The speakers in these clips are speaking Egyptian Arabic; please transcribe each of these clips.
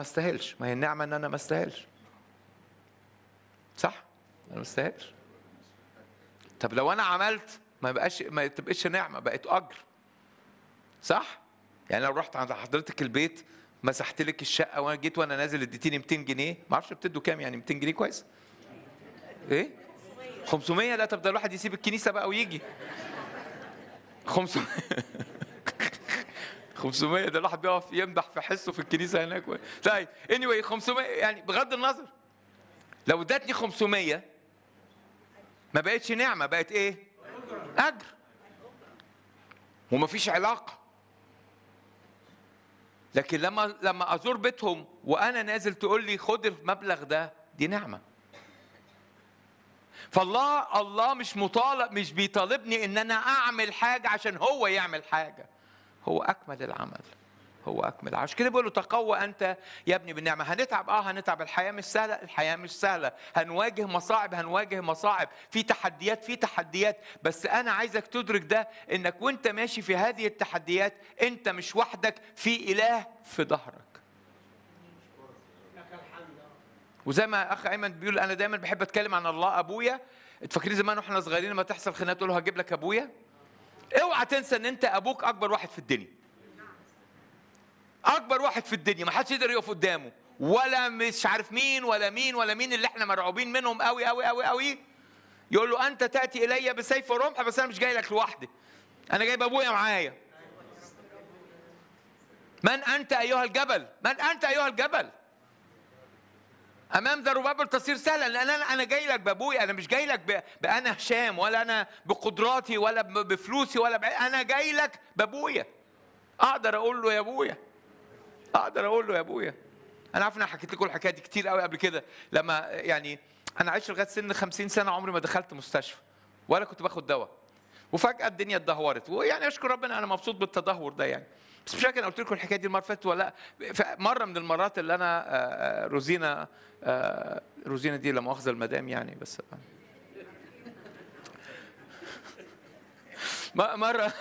ما استاهلش ما هي النعمه ان انا ما استاهلش صح انا ما استاهلش طب لو انا عملت ما بقاش ما تبقاش نعمه بقت اجر صح يعني لو رحت عند حضرتك البيت مسحت لك الشقه وانا جيت وانا نازل اديتيني 200 جنيه ما اعرفش بتدوا كام يعني 200 جنيه كويس ايه 500 لا طب ده الواحد يسيب الكنيسه بقى ويجي 500 500 ده الواحد بيقف يمدح في حسه في الكنيسه هناك طيب اني anyway 500 يعني بغض النظر لو ادتني 500 ما بقتش نعمه بقت ايه؟ اجر ومفيش علاقه لكن لما لما ازور بيتهم وانا نازل تقول لي خد المبلغ ده دي نعمه فالله الله مش مطالب مش بيطالبني ان انا اعمل حاجه عشان هو يعمل حاجه هو اكمل العمل هو اكمل عشان كده بيقول له تقوى انت يا ابني بالنعمه هنتعب اه هنتعب الحياه مش سهله الحياه مش سهله هنواجه مصاعب هنواجه مصاعب في تحديات في تحديات بس انا عايزك تدرك ده انك وانت ماشي في هذه التحديات انت مش وحدك في اله في ظهرك وزي ما اخ ايمن بيقول انا دايما بحب اتكلم عن الله ابويا فاكرين زمان واحنا صغيرين لما تحصل خناقه تقول له هجيب لك ابويا اوعى تنسى ان انت ابوك اكبر واحد في الدنيا اكبر واحد في الدنيا ما حدش يقدر يقف قدامه ولا مش عارف مين ولا مين ولا مين اللي احنا مرعوبين منهم قوي قوي قوي قوي يقول له انت تاتي الي بسيف ورمح بس انا مش جاي لك لوحدي انا جايب ابويا معايا من انت ايها الجبل من انت ايها الجبل امام ذربابل تصير سهلا لان انا انا جاي لك بابويا انا مش جاي لك بانا هشام ولا انا بقدراتي ولا بفلوسي ولا ب... انا جاي لك بابويا اقدر اقول له يا ابويا اقدر اقول له يا ابويا انا عارف ان انا حكيت لكم الحكايه دي كتير قوي قبل كده لما يعني انا عشت لغايه سن 50 سنه عمري ما دخلت مستشفى ولا كنت باخد دواء وفجاه الدنيا اتدهورت ويعني اشكر ربنا انا مبسوط بالتدهور ده يعني بس مش فاكر انا قلت لكم الحكايه دي المره اللي فاتت ولا لا مره من المرات اللي انا روزينا روزينا دي لا مؤاخذه المدام يعني بس مره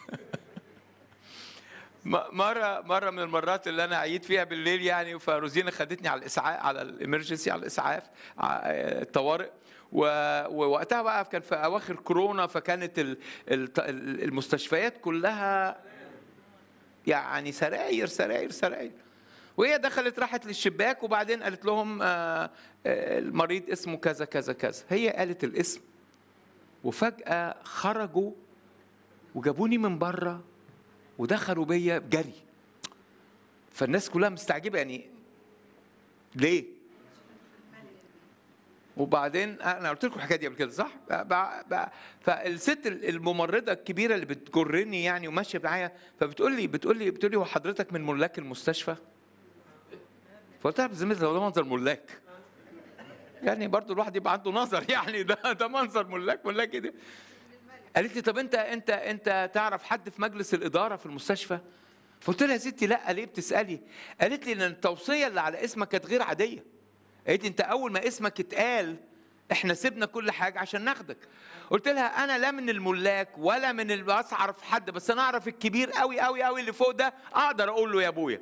مره مره من المرات اللي انا عييت فيها بالليل يعني فروزينا خدتني على الاسعاف على الامرجنسي على الاسعاف الطوارئ ووقتها بقى كان في اواخر كورونا فكانت المستشفيات كلها يعني سراير سراير سراير وهي دخلت راحت للشباك وبعدين قالت لهم المريض اسمه كذا كذا كذا هي قالت الاسم وفجأة خرجوا وجابوني من بره ودخلوا بيا بجري فالناس كلها مستعجبه يعني ليه؟ وبعدين انا قلت لكم الحكايه دي قبل كده صح؟ فالست الممرضه الكبيره اللي بتجرني يعني وماشيه معايا فبتقول لي بتقول لي بتقول لي هو حضرتك من ملاك المستشفى؟ فقلت لها بذمتك ده منظر ملاك يعني برضو الواحد يبقى عنده نظر يعني ده ده منظر ملاك ملاك ايه ده؟ قالت لي طب انت انت انت تعرف حد في مجلس الاداره في المستشفى؟ فقلت لها يا ستي لا ليه بتسالي؟ قالت لي ان التوصيه اللي على اسمك كانت غير عاديه. قالت لي انت اول ما اسمك اتقال احنا سيبنا كل حاجه عشان ناخدك. قلت لها انا لا من الملاك ولا من اللي اعرف حد بس انا اعرف الكبير قوي قوي قوي اللي فوق ده اقدر اقول له يا ابويا.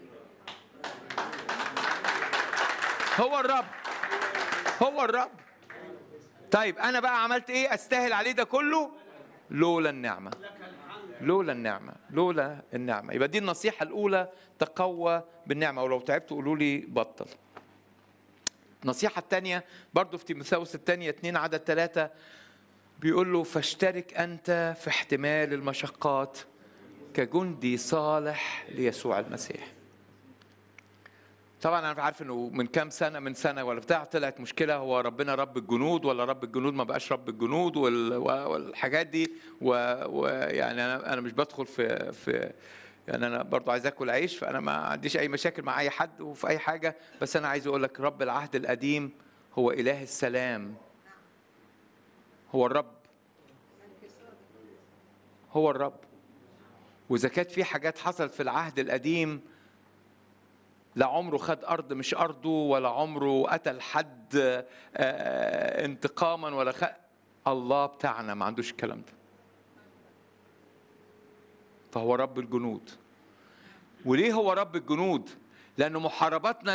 هو الرب هو الرب طيب انا بقى عملت ايه استاهل عليه ده كله لولا النعمه لولا النعمه لولا النعمه يبقى دي النصيحه الاولى تقوى بالنعمه ولو تعبت قولوا لي بطل النصيحه الثانيه برضو في تيموثاوس الثانيه 2 عدد ثلاثة بيقول له فاشترك انت في احتمال المشقات كجندي صالح ليسوع المسيح طبعا انا عارف انه من كام سنه من سنه ولا بتاع طلعت مشكله هو ربنا رب الجنود ولا رب الجنود ما بقاش رب الجنود والحاجات دي ويعني انا انا مش بدخل في في يعني انا برضو عايز اكل عيش فانا ما عنديش اي مشاكل مع اي حد وفي اي حاجه بس انا عايز اقول لك رب العهد القديم هو اله السلام هو الرب هو الرب واذا كانت في حاجات حصلت في العهد القديم لا عمره خد ارض مش ارضه ولا عمره قتل حد انتقاما ولا خ... الله بتاعنا ما عندوش الكلام ده فهو رب الجنود وليه هو رب الجنود لأن محارباتنا